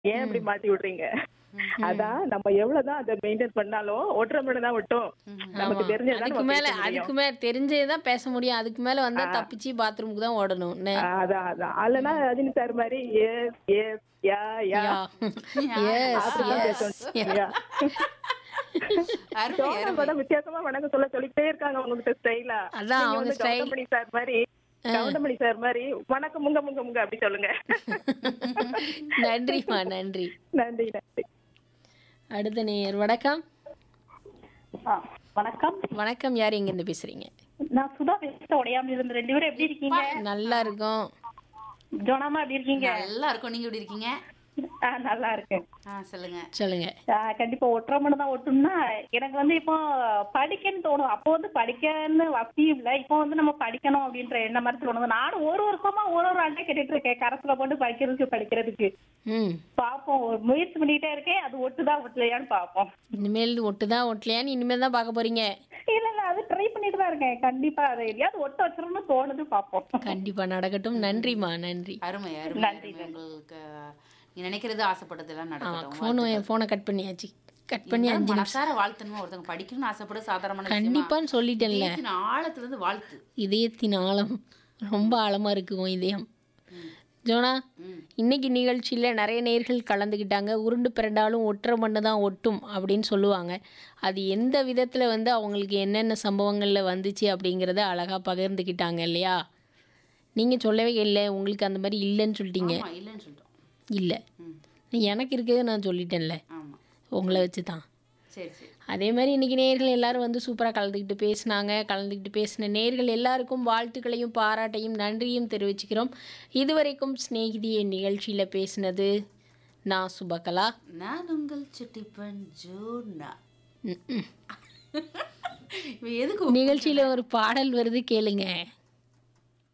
ஏன் இப்படி மாத்தி விடுறீங்க அதான் நம்ம எவ்வளவுதான் அதை மெயின்டைன் பண்ணாலும் ஒட்டுற மட்டும் தான் ஒட்டும் நமக்கு ஆமா. தெரிஞ்சதுதான் அதுக்கு நம்ம மேல பேச முடியும். அதுக்கு மேல தெரிஞ்சதுதான் பேச முடியும் அதுக்கு மேல வந்தா தப்பிச்சு பாத்ரூமுக்கு தான் ஓடணும் என்ன? ஆ, அதான் அதான் அல்லனா ரஜினி சார் மாதிரி yes yes yeah yeah yeah. Yes, அப்படிதான் yes. பேசணும் யா. அருமை சோழ அருமை படம் வித்தியாசமா வணக்கம் சொல்ல சொல்லிட்டே இருக்காங்க உங்ககிட்ட ஸ்டைலா அதான் அவங்க style. கவுண்டமணி சார் மாதிரி கவுண்டமணி சார் மாதிரி வணக்கம் முங்க முங்க முங்க அப்படி சொல்லுங்க நன்றிம்மா நன்றி நன்றி நன்றி அடுத்த நேயர் வணக்கம் ஆ, வணக்கம் வணக்கம் யார் எங்க இருந்து பேசுறீங்க நான் சுதா பேச உடையாம இருந்து ரெண்டு பேரும் எப்படி இருக்கீங்க நல்லா இருக்கும் ஜோனாமா எப்படி இருக்கீங்க நல்லா இருக்கும் நீங்க எப்படி இருக்கீங்க ஆ, நல்லா இருக்கேன் ஆ சொல்லுங்க சொல்லுங்க ஆ, கண்டிப்பா ஒற்றை மணி தான் ஒட்டும்னா எனக்கு வந்து இப்போ படிக்கன்னு தோணும் அப்போ வந்து படிக்கன்னு வசதியும் இல்லை இப்போ வந்து நம்ம படிக்கணும் அப்படின்ற எண்ணம் மாதிரி தோணுது நானும் ஒரு வருஷமா ஒரு ஒரு ஆண்டே கேட்டுட்டு இருக்கேன் கரத்துல போட்டு படிக்கிறதுக்கு படிக்கிறதுக்கு ம் பாப்போம் ஒரு முயற்சி பண்ணிட்டே இருக்கேன் அது ஒட்டுதா ஒட்டலையான்னு பாப்போம் இனிமேல் ஒட்டுதான் ஒட்டலையான்னு இனிமேல் தான் பார்க்க போறீங்க இல்ல இல்ல அது ட்ரை பண்ணிட்டு தான் இருக்கேன் கண்டிப்பா அதை எதையாவது ஒட்ட வச்சிடணும்னு தோணுது பாப்போம் கண்டிப்பா நடக்கட்டும் நன்றிம்மா நன்றி அருமை அருமை அருமை உங்களுக்கு நீ நினைக்கிறது ஆசைப்பட்டதெல்லாம் ஆமா நடக்கட்டும் ஃபோனும் என் ஃபோனை கட் பண்ணியாச்சு கட் பண்ணி இருந்தாலும் அஞ்சு நிமிஷம் மனசார வாழ்த்தணுமா ஒருத்தவங்க படிக்கணும்னு ஆசைப்பட சாதாரணமான விஷயமா? கண்டிப்பான்னு சொல்லிட்டேன்ல இதயத்தின் ஆழத்துல இருந்து வாழ்த்து இதயத்தின் ஆழம் ரொம்ப ஆழமா இருக்கு உன் இதயம் ஜோனா இன்னைக்கு நிகழ்ச்சியில் நிறைய நேர்கள் கலந்துக்கிட்டாங்க உருண்டு பிறண்டாலும் ஒற்றை மண்ணு தான் ஒட்டும் அப்படின்னு சொல்லுவாங்க அது எந்த விதத்தில் வந்து அவங்களுக்கு என்னென்ன சம்பவங்களில் வந்துச்சு அப்படிங்கிறத அழகாக பகிர்ந்துக்கிட்டாங்க இல்லையா நீங்கள் சொல்லவே இல்லை உங்களுக்கு அந்த மாதிரி இல்லைன்னு சொல்லிட்டீங்க ஆமா இல்லைன்னு சொல்லிட்டோம் இல்லை எனக்கு இருக்கிறது நான் சொல்லிட்டேன்ல ஆமா உங்களை வச்சு தான் சரி சரி அதே மாதிரி இன்றைக்கி நேர்கள் எல்லாரும் வந்து சூப்பராக கலந்துக்கிட்டு பேசினாங்க கலந்துக்கிட்டு பேசின நேர்கள் எல்லாருக்கும் வாழ்த்துக்களையும் பாராட்டையும் நன்றியும் தெரிவிச்சுக்கிறோம் இதுவரைக்கும் சிநேகிதிய நிகழ்ச்சியில் பேசினது நான் சுபகலா நான் உங்கள் சுட்டிப்பன் ஜோனா ம், ம். இவ எதுக்கு நிகழ்ச்சியில் ஒரு பாடல் வருது கேளுங்க